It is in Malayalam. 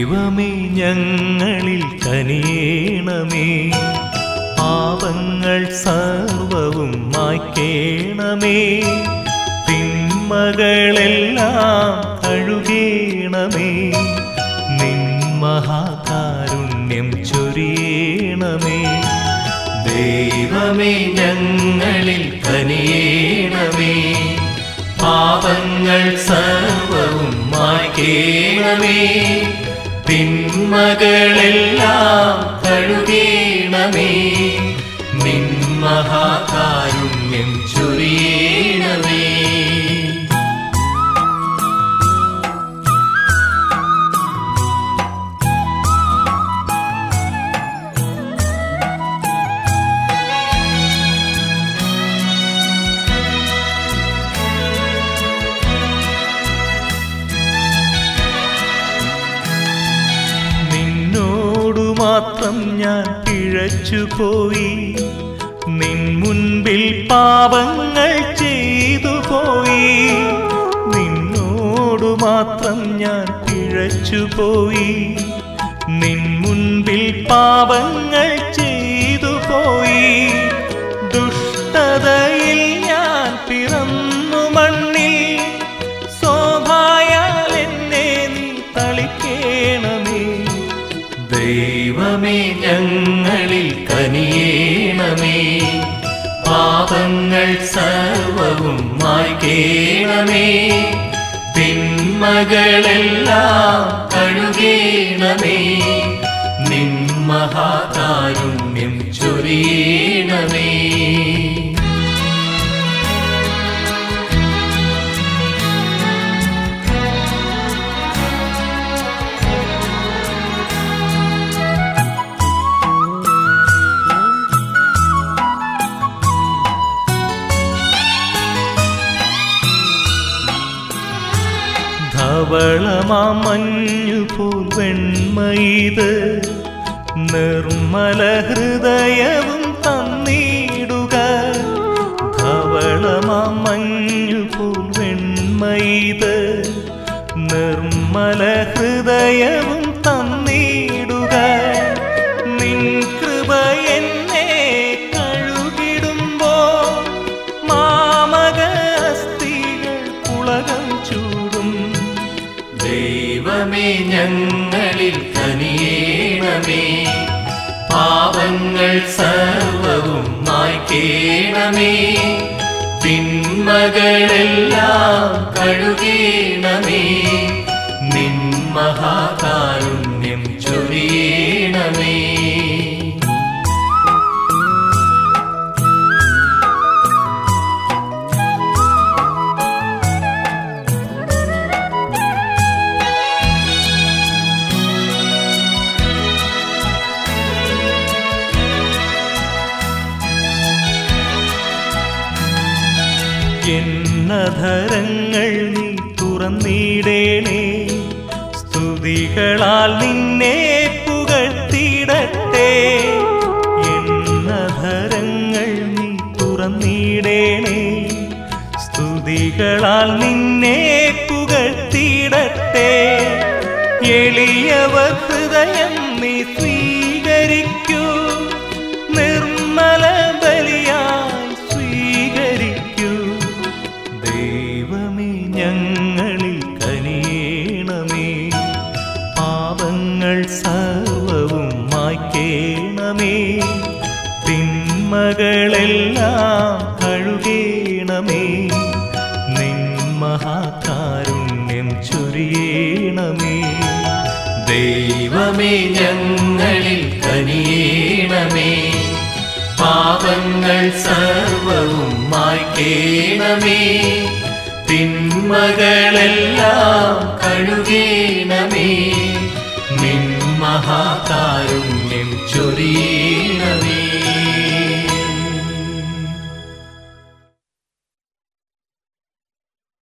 ദൈവമേ ഞങ്ങളിൽ കനിയേണമേ പാപങ്ങൾ സർവവും മായ്ക്കേണമേ തിന്മകളെല്ലാം കഴുകേണമേ നിൻ മഹാകാരുണ്യം ചൊരിയണമേ ദൈവമേ ഞങ്ങളിൽ കനിയേണമേ പാപങ്ങൾ സർവവും മായ്ക്കേണമേ തിന്മകളെല്ലാം കഴുകേണമേ നിൻ മഹാകാരുണ്യം ചൊരിയണമേ നിന്നോടു മാത്രം ഞാൻ പിഴച്ചുപോയി നിൻ മുൻപിൽ പാപങ്ങൾ ചെയ്തു പോയി നിന്നോടു മാത്രം ഞാൻ പിഴച്ചുപോയി നിൻ മുൻപിൽ പാപങ്ങൾ ചെയ്തു പോയി ദുഷ്ടതയിൽ ഞാൻ പിറന്നു മണ്ണിൽ ശോഭായാൽ എന്നെ നീ തളിക്കേണമേ ദൈവമേ ഞങ്ങളിൽ കനിയേണമേ പാപങ്ങൾ സർവവും മായ്ക്കേണമേ തിന്മകളെല്ലാം കഴുകേണമേ നിൻ മഹാകാരുണ്യം ചൊരിയണമേ ധവളമാം മഞ്ഞുപോൽ വെണ്മയിത് നിർമ്മല ഹൃദയവും തന്നിടുക ധവളമാം മഞ്ഞുപോൽ വെണ്മയിത് നിർമ്മല ഹൃദയവും തന്നിടുക നിൻ കൃപ എന്നെ കഴുകിടുമ്പോൾ മാമക അസ്ഥികൾ പുളകം ചൂടും ദൈവമേ ഞങ്ങളിൽ കനിയേണമേ പാപങ്ങൾ സർവവും മായ്ക്കേണമേ തിന്മകളെല്ലാം കഴുകേണമേ നിൻ മഹാകാരുണ്യം ചൊരിയണമേ എന്നധരങ്ങൾ നീ തുറന്നിടേണേ സ്തുതികളാൽ നിന്നെ പുകഴ്ത്തിടട്ടെ എന്നധരങ്ങൾ നീ തുറന്നിടേണേ സ്തുതികളാൽ നിന്നെ പുകഴ്ത്തിടട്ടെ എളിയവർ ഹൃദയം നീ സ്വീകരിക്കൂ നിർമ്മല ബലിയായി സ്വീകരിക്കൂ ദൈവമേ ഞങ്ങളിൽ കനിയേണമേ പാപങ്ങൾ സർവവും മായ്ക്കേണമേ തിന്മകളെല്ലാം കഴുകേണമേ നിൻ മഹാകാരുണ്യം ചൊരിയണമേ ദൈവമേ ഞങ്ങളിൽ കനിയേണമേ പാപങ്ങൾ സർവവും മായ്ക്കേണമേ തിന്മകളെല്ലാം കഴുകേണമേ നിൻ മഹാകാരുണ്യം ചൊരിയണമേ